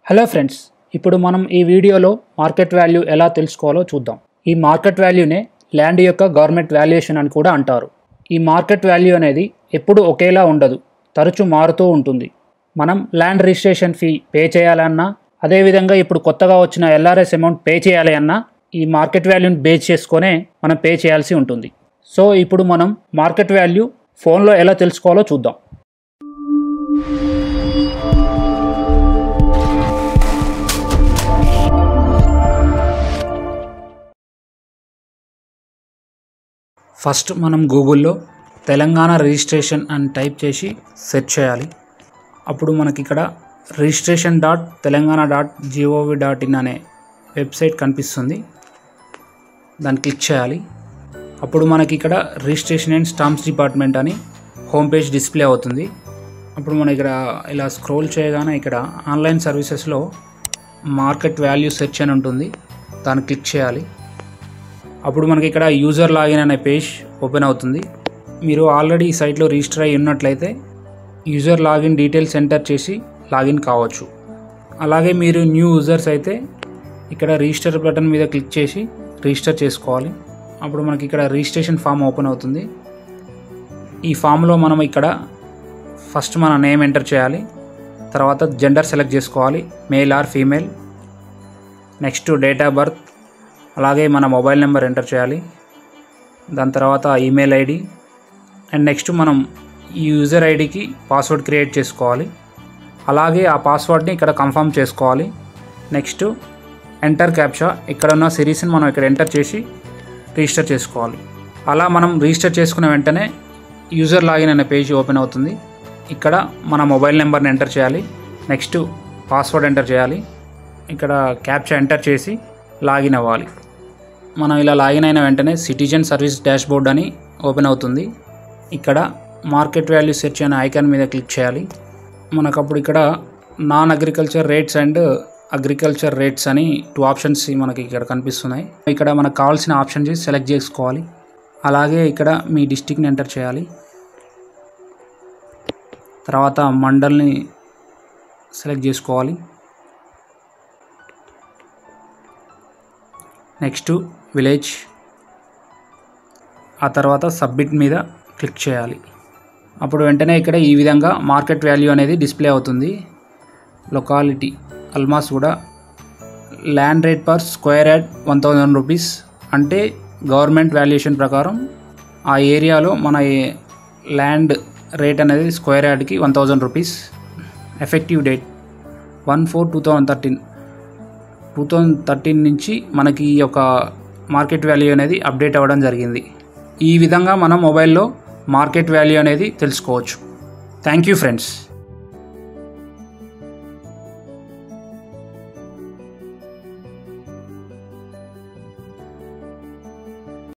hello friends ఇప్పుడు మనం ఈ వీడియోలో మార్కెట్ వాల్యూ ఎలా తెలుసుకోవాలో చూద్దాం ఈ మార్కెట్ వాల్యూనే ల్యాండ్ యొక్క గవర్నమెంట్ వాల్యుయేషన్ అని కూడా అంటారు ఈ మార్కెట్ వాల్యూ అనేది ఎప్పుడు ఒకేలా ఉండదు తరచూ మారుతూ ఉంటుంది మనం ల్యాండ్ రిజిస్ట్రేషన్ ఫీ పే చేయాలన్నా అదేవిధంగా ఇప్పుడు కొత్తగా వచ్చిన ఎల్ఆర్ఎస్ అమౌంట్ పే చేయాలి అన్నా ఈ మార్కెట్ వాల్యూని బేస్ చేసుకొనే మనం పే చేయాల్సి ఉంటుంది సో ఇప్పుడు మనం మార్కెట్ వాల్యూ ఫోన్లో ఎలా తెలుసుకోవాలో చూద్దాం ఫస్ట్ మనం గూగుల్లో తెలంగాణ రిజిస్ట్రేషన్ అని టైప్ చేసి సెర్చ్ చేయాలి అప్పుడు మనకి ఇక్కడ registration dot Telangana dot GOV dot in అనే వెబ్సైట్ కనిపిస్తుంది దాన్ని క్లిక్ చేయాలి అప్పుడు మనకి ఇక్కడ రిజిస్ట్రేషన్ అండ్ స్టాంప్స్ డిపార్ట్మెంట్ అని హోమ్ పేజ్ డిస్ప్లే అవుతుంది అప్పుడు మనం ఇక్కడ ఇలా స్క్రోల్ చేయగానే ఇక్కడ ఆన్లైన్ సర్వీసెస్లో మార్కెట్ వాల్యూ సెర్చ్ అని ఉంటుంది దాన్ని క్లిక్ చేయాలి అప్పుడు మనకి ఇక్కడ యూజర్ లాగిన్ అనే పేజ్ ఓపెన్ అవుతుంది మీరు ఆల్రెడీ ఈ సైట్లో రిజిస్టర్ అయి ఉన్నట్లయితే యూజర్ లాగిన్ డీటెయిల్స్ ఎంటర్ చేసి లాగిన్ కావచ్చు అలాగే మీరు న్యూ యూజర్స్ అయితే ఇక్కడ రిజిస్టర్ బటన్ మీద క్లిక్ చేసి రిజిస్టర్ చేసుకోవాలి అప్పుడు మనకి ఇక్కడ రిజిస్ట్రేషన్ ఫామ్ ఓపెన్ అవుతుంది ఈ ఫామ్లో మనం ఇక్కడ ఫస్ట్ మన నేమ్ ఎంటర్ చేయాలి తర్వాత జెండర్ సెలెక్ట్ చేసుకోవాలి male or female next date of birth అలాగే మన మొబైల్ నెంబర్ ఎంటర్ చేయాలి దాని తర్వాత ఈమెయిల్ ఐడి అండ్ నెక్స్ట్ మనం ఈ యూజర్ ఐడికి పాస్వర్డ్ క్రియేట్ చేసుకోవాలి అలాగే ఆ పాస్వర్డ్ని ఇక్కడ కన్ఫర్మ్ చేసుకోవాలి నెక్స్ట్ ఎంటర్ క్యాప్చా ఇక్కడ ఉన్న సిరీస్ని మనం ఇక్కడ ఎంటర్ చేసి రిజిస్టర్ చేసుకోవాలి అలా మనం రిజిస్టర్ చేసుకున్న వెంటనే యూజర్ లాగిన్ అనే పేజ్ ఓపెన్ అవుతుంది ఇక్కడ మన మొబైల్ నెంబర్ని ఎంటర్ చేయాలి నెక్స్ట్ పాస్వర్డ్ ఎంటర్ చేయాలి ఇక్కడ క్యాప్చా ఎంటర్ చేసి లాగిన్ అవ్వాలి మనం ఇలా లాగిన్ అయిన వెంటనే సిటిజన్ సర్వీస్ డాష్బోర్డ్ అని ఓపెన్ అవుతుంది ఇక్కడ మార్కెట్ వాల్యూ సెర్చ్ అనే ఐకాన్ మీద క్లిక్ చేయాలి మనకు అప్పుడు ఇక్కడ non agriculture rates and agriculture rates అని టూ ఆప్షన్స్ మనకి ఇక్కడ కనిపిస్తున్నాయి ఇక్కడ మనకు కావాల్సిన ఆప్షన్ చేసి సెలెక్ట్ చేసుకోవాలి అలాగే ఇక్కడ మీ డిస్టిక్ని ఎంటర్ చేయాలి తర్వాత మండల్ని సెలెక్ట్ చేసుకోవాలి నెక్స్ట్ విలేజ్ ఆ తర్వాత సబ్మిట్ మీద క్లిక్ చేయాలి అప్పుడు వెంటనే ఇక్కడ ఈ విధంగా మార్కెట్ వాల్యూ అనేది డిస్ప్లే అవుతుంది లొకాలిటీ అల్మాస్ కూడా land rate per square yard one thousand rupees అంటే గవర్నమెంట్ వాల్యుయేషన్ ప్రకారం ఆ ఏరియాలో మన ల్యాండ్ రేట్ అనేది స్క్వేర్ యార్డ్కి one thousand rupees effective date one four two thousand thirteen two thousand thirteen నుంచి మనకి ఈ యొక్క మార్కెట్ వాల్యూ అనేది అప్డేట్ అవ్వడం జరిగింది ఈ విధంగా మనం మొబైల్లో మార్కెట్ వాల్యూ అనేది తెలుసుకోవచ్చు థ్యాంక్ యూ ఫ్రెండ్స్